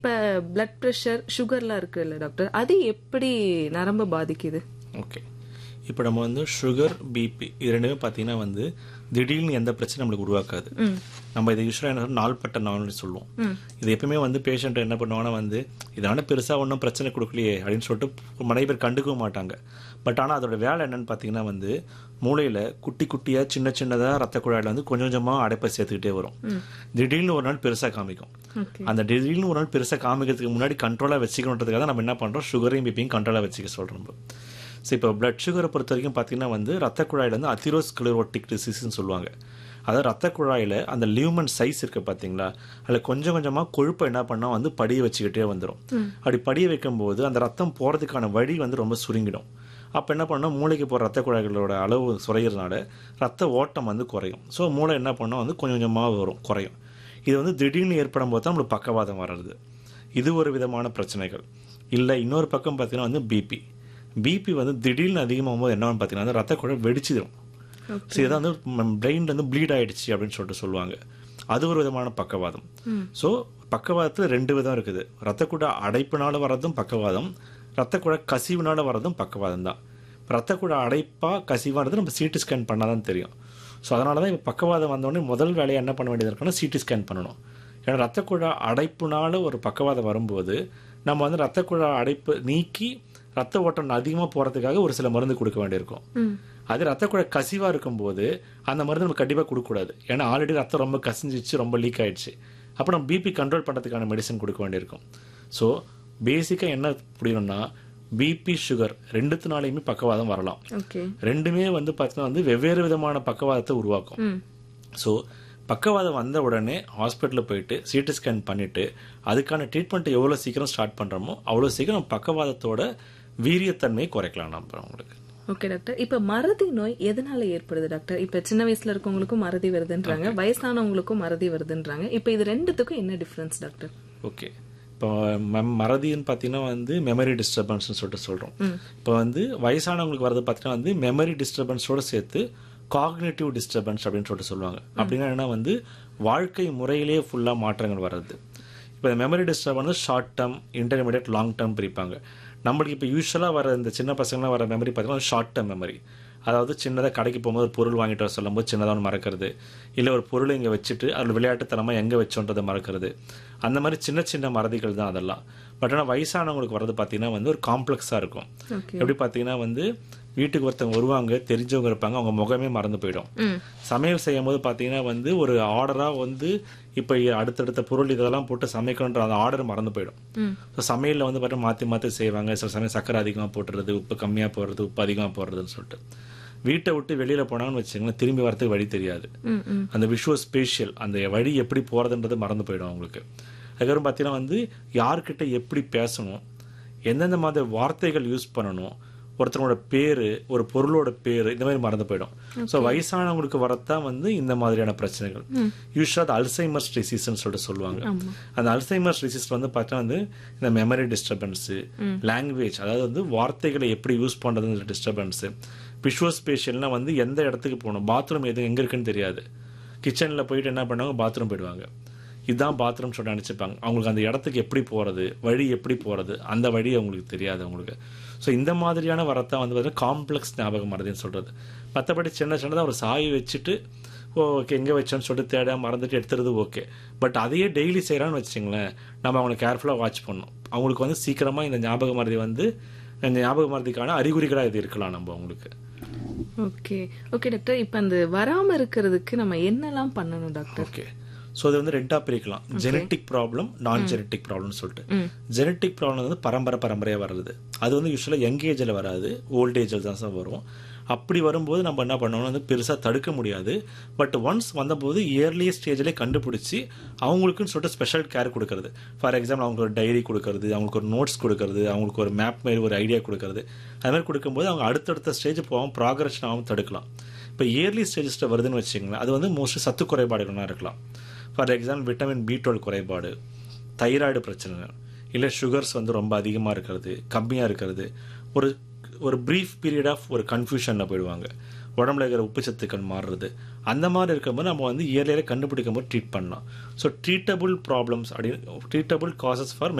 இப்ப blood pressure சுகர்லாம் இருக்குல்ல doctor அது எப்படி நரம்பு பாதிக்குது ஓகே இப்போ நம்ம வந்து சுகர் பிபி இது ரெண்டுமே பார்த்தீங்கன்னா வந்து திடீர்னு எந்த பிரச்சனையும் நம்மளுக்கு உருவாக்காது நம்ம இதை யூஸ்வலாக என்ன நாள்பட்ட நாள்னு சொல்லுவோம் இது எப்பவுமே வந்து பேஷண்ட் என்ன பண்ணுவாங்கன்னா வந்து இதனால பெருசாக ஒன்றும் பிரச்சனை கொடுக்கலையே அப்படின்னு சொல்லிட்டு நிறைய பேர் கண்டுக்கவும் மாட்டாங்க பட் ஆனால் அதோட வேலை என்னன்னு பார்த்தீங்கன்னா வந்து மூளையில் குட்டி குட்டியாக சின்ன சின்னதாக ரத்த குழாயில் வந்து கொஞ்சம் கொஞ்சமாக அடைப்பை சேர்த்துக்கிட்டே வரும் திடீர்னு ஒரு நாள் பெருசாக காமிக்கும் ஓகே அந்த திடீர்னு ஒரு நாள் பெருசாக காமிக்கிறதுக்கு முன்னாடி கண்ட்ரோலாக வச்சுக்கணுன்றதுக்காக நம்ம என்ன பண்ணுறோம் சுகரையும் பிபியும் கண்ட்ரோலாக வச்சுக்க சொல்கிறோம் நம்ம ஸோ இப்போ பிளட் சுகரை பொறுத்த வரைக்கும் பார்த்தீங்கன்னா வந்து ரத்த குழாயில் வந்து அதிரோஸ்க்ளரோட்டிக் டிசீஸ்னு சொல்லுவாங்க அதாவது ரத்த குழாயில் அந்த லியூமன் சைஸ் இருக்குது பார்த்தீங்களா அதில் கொஞ்சம் கொஞ்சமாக கொழுப்பை என்ன பண்ணால் வந்து படிய வச்சுக்கிட்டே வந்துடும் அப்படி படிய வைக்கும்போது அந்த ரத்தம் போகிறதுக்கான வழி வந்து ரொம்ப சுருங்கிடும் அப்போ என்ன பண்ணோம் மூளைக்கு போகிற ரத்த குழாய்களோட அளவு குறையிறதுனால ரத்த ஓட்டம் வந்து குறையும் ஸோ மூளை என்ன பண்ணோம் வந்து கொஞ்சம் கொஞ்சமாக வரும் குறையும் இது வந்து திடீர்னு ஏற்படும் போது தான் நம்மளுக்கு பக்கவாதம் வர்றது இது ஒரு விதமான பிரச்சனைகள் இல்லை இன்னொரு பக்கம் பார்த்தீங்கன்னா வந்து பிபி பிபி வந்து திடீர்னு அதிகமாகும் போது என்னன்னு பார்த்தீங்கன்னா அந்த ரத்த குழாய் வெடிச்சிடும் ஸோ இதான் வந்து பிரெயின் வந்து ப்ளீட் ஆயிடுச்சு அப்படின்னு சொல்லிட்டு சொல்லுவாங்க அது ஒரு விதமான பக்கவாதம் ஸோ பக்கவாதத்தில் ரெண்டு விதம் இருக்குது ரத்த குழாய் அடைப்பினால வர்றதும் பக்கவாதம் ரத்த குழாய் கசிவுனால வர்றதும் பக்கவாதம் தான் ரத்த குழாய் அடைப்பா கசிவானது நம்ம சிடி ஸ்கேன் பண்ணால் தான் தெரியும் ஸோ அதனால தான் இப்போ பக்கவாதம் வந்தோடனே முதல் வேலையை என்ன பண்ண வேண்டியது இருக்குன்னா சிடி ஸ்கேன் பண்ணணும் ஏன்னா ரத்த குழாய் அடைப்புனால ஒரு பக்கவாதம் வரும்போது நம்ம வந்து ரத்த குழாய் அடைப்பு நீக்கி ரத்த ஓட்டம் அதிகமாக போகிறதுக்காக ஒரு சில மருந்து கொடுக்க வேண்டியிருக்கும் அது ரத்த குழாய் கசிவாக இருக்கும்போது அந்த மருந்து நம்ம கண்டிப்பாக கொடுக்கக்கூடாது ஏன்னா ஆல்ரெடி ரத்தம் ரொம்ப கசிஞ்சிச்சு ரொம்ப லீக் ஆயிடுச்சு அப்போ நம்ம பிபி கண்ட்ரோல் பண்ணுறதுக்கான மெடிசன் கொடுக்க வேண்டியிருக்கும் ஸோ பேசிக்காக என்ன புரியணும்னா பிபி சுகர் ரெண்டுத்தினாலையுமே பக்கவாதம் வரலாம் ஓகே ரெண்டுமே வந்து பார்த்தீங்கன்னா வந்து வெவ்வேறு விதமான பக்கவாதத்தை உருவாக்கும் ம் ஸோ பக்கவாதம் வந்த உடனே ஹாஸ்பிட்டலில் போயிட்டு சிடி ஸ்கேன் பண்ணிட்டு அதுக்கான ட்ரீட்மெண்ட்டை எவ்வளோ சீக்கிரம் ஸ்டார்ட் பண்ணுறோமோ அவ்வளோ சீக்கிரம் பக்கவாதத்தோட வீரியத்தன்மையை குறைக்கலாம் நம்ம அவங்களுக்கு ஓகே டாக்டர் இப்ப மறதி நோய் எதனால ஏற்படுது டாக்டர் இப்ப சின்ன வயசுல இருக்கவங்களுக்கும் மறதி வருதுன்றாங்க வயசானவங்களுக்கும் மறதி வருதுன்றாங்க இப்ப இது ரெண்டுத்துக்கும் என்ன டிஃபரன்ஸ் டாக்டர் ஓகே இப்போ ம- மறதின்னு பார்த்தீங்கன்னா வந்து மெமரி டிஸ்டர்பன்ஸ்னு சொல்லிட்டு சொல்கிறோம் இப்போ வந்து வயசானவங்களுக்கு வரது பார்த்தீங்கன்னா வந்து மெமரி டிஸ்டர்பன்ஸோட சேர்த்து காக்னேட்டிவ் டிஸ்டர்பன்ஸ் அப்படின்னு சொல்லிட்டு சொல்லுவாங்க அப்படின்னா என்ன வந்து வாழ்க்கை முறையிலேயே ஃபுல்லாக மாற்றங்கள் வர்றது இப்போ இந்த memory disturbance short term intermediate long term பிரிப்பாங்க நம்மளுக்கு இப்போ யூஸ்வலாக வர இந்த சின்ன பசங்களாம் வர மெமரி பார்த்தீங்கன்னா ஷார்ட் டேர்ம் மெமரி அதாவது சின்னதாக கடைக்கு போகும்போது ஒரு பொருள் வாங்கிட்டு வர சொல்லும்போது சின்னதாக ஒன்று மறக்கிறது இல்லை ஒரு பொருளை இங்கே வச்சுட்டு அதில் விளையாட்டுத்தனமாக எங்கே வச்சோன்றதை மறக்கிறது அந்த மாதிரி சின்ன சின்ன மறதிகள் தான் அதெல்லாம் பட் ஆனால் வயசானவங்களுக்கு வர்றது பார்த்தீங்கன்னா வந்து ஒரு காம்ப்ளெக்ஸாக இருக்கும் ஓகே எப்படி பார்த்தீங்கன்னா வந்து வீட்டுக்கு ஒருத்தவங்க வருவாங்க தெரிஞ்சவங்க இருப்பாங்க அவங்க முகமே மறந்து போயிடும் ம் சமையல் செய்யும் போது பார்த்தீங்கன்னா வந்து ஒரு ஆர்டராக வந்து இப்போ அடுத்தடுத்த பொருள் இதெல்லாம் போட்டு சமைக்கணுன்ற அந்த ஆர்டர் மறந்து போயிடும் ம் ஸோ சமையலில் வந்து பார்த்தீங்கன்னா மாற்றி மாற்றி செய்வாங்க சில சமயம் சக்கரை அதிகமாக போட்டுறது உப்பு கம்மியாக போடுறது உப்பு அதிகமாக போடுறதுன்னு சொல்லிட்டு வீட்டை விட்டு வெளியில் போனாங்கன்னு வச்சுக்கோங்களேன் திரும்பி வரதுக்கு வழி தெரியாது ம் ம் அந்த விஷுவல் ஸ்பேஷியல் அந்த வழி எப்படி போகிறதுன்றது மறந்து போயிடும் அவங்களுக்கு அதுக்கப்புறம் பார்த்தீங்கன்னா வந்து யார்கிட்ட எப்படி பேசணும் எந்தெந்த மாதிரி வார்த்தைகள் யூஸ் பண்ணணும் ஒருத்தரோட பேர் ஒரு பொருளோட பேர் இந்த மாதிரி மறந்து போயிடும் ஸோ வயசானவங்களுக்கு வரத்தான் வந்து இந்த மாதிரியான பிரச்சனைகள் யூஸ்வலாக அது அல்சைமர்ஸ் டிசீஸ்ன்னு சொல்லிட்டு சொல்லுவாங்க அந்த அல்சைமர்ஸ் டிசீஸ் வந்து பார்த்தா வந்து இந்த மெமரி டிஸ்டர்பன்ஸு லாங்குவேஜ் அதாவது வந்து வார்த்தைகளை எப்படி யூஸ் பண்ணுறதுன்ற டிஸ்டர்பன்ஸு விஷுவல் ஸ்பேஷியல்னா வந்து எந்த இடத்துக்கு போகணும் பாத்ரூம் எது எங்கே இருக்குன்னு தெரியாது கிச்சனில் போயிட்டு என்ன பண்ணுவாங்க பாத்ரூம் போயிடுவாங்க இதுதான் பாத்ரூம் சொல்லிட்டு நினச்சிப்பாங்க அவங்களுக்கு அந்த இடத்துக்கு எப்படி போகிறது வழி எப்படி போகிறது அந்த வழி அவங்களுக்கு தெரியாது அவங்களுக்கு ஸோ இந்த மாதிரியான வரத்தான் வந்து பார்த்தீங்கன்னா காம்ப்ளெக்ஸ் ஞாபகம் மறதின்னு சொல்கிறது மற்றபடி சின்ன சின்னதாக ஒரு சாய் வச்சுட்டு ஓகே எங்கே வச்சோன்னு சொல்லிட்டு தேட மறந்துட்டு எடுத்துறது ஓகே பட் அதையே டெய்லி செய்கிறான்னு வச்சுங்களேன் நம்ம அவங்களை கேர்ஃபுல்லாக வாட்ச் பண்ணணும் அவங்களுக்கு வந்து சீக்கிரமாக இந்த ஞாபக மறதி வந்து இந்த ஞாபக மறதிக்கான அறிகுறிகளாக இது இருக்கலாம் நம்ம அவங்களுக்கு ஓகே ஓகே டாக்டர் இப்ப அந்த வராம இருக்கிறதுக்கு நம்ம என்னெல்லாம் பண்ணணும் டாக்டர் ஓகே ஸோ அது வந்து ரெண்டா பிரிக்கலாம் ஜெனட்டிக் ப்ராப்ளம் நான் ஜெனட்டிக் ப்ராப்ளம்னு சொல்லிட்டு ஜெனட்டிக் ப்ராப்ளம் வந்து பரம்பரை பரம்பரையாக வர்றது அது வந்து யூஸ்வலாக யங் ஏஜில் வராது ஓல்ட் ஏஜில் தான் சார் வரும் அப்படி வரும்போது நம்ம என்ன பண்ணணும் வந்து பெருசாக தடுக்க முடியாது பட் ஒன்ஸ் வந்தபோது இயர்லி ஸ்டேஜ்லேயே கண்டுபிடிச்சி அவங்களுக்குன்னு சொல்லிட்டு ஸ்பெஷல் கேர் கொடுக்கறது ஃபார் எக்ஸாம்பிள் அவங்களுக்கு ஒரு டைரி கொடுக்கறது அவங்களுக்கு ஒரு நோட்ஸ் கொடுக்கறது அவங்களுக்கு ஒரு மேப் மாதிரி ஒரு ஐடியா கொடுக்கறது அது மாதிரி கொடுக்கும்போது அவங்க அடுத்தடுத்த ஸ்டேஜ் போகாமல் ப்ராக்ரஷன் ஆகாமல் தடுக்கலாம் இப்போ இயர்லி ஸ்டேஜஸில் வருதுன்னு வச்சுங்களேன் அது வந்து மோஸ்ட்லி சத்து குறைபாடுகள்லாம் இருக்கலாம் for example vitamin B twelve குறைபாடு தைராய்டு பிரச்சனை இல்லை சுகர்ஸ் வந்து ரொம்ப அதிகமாக இருக்கிறது கம்மியாக இருக்கிறது ஒரு ஒரு ப்ரீஃப் பீரியட் ஆஃப் ஒரு கன்ஃபியூஷனில் போயிடுவாங்க உடம்புல இருக்கிற உப்பு சத்துக்கள் மாறுறது அந்த மாதிரி இருக்கும்போது நம்ம வந்து இயர்லியரே கண்டுபிடிக்கும் போது ட்ரீட் பண்ணலாம் ஸோ ட்ரீட்டபுள் ப்ராப்ளம்ஸ் அப்படின்னு ட்ரீட்டபுள் காசஸ் ஃபார்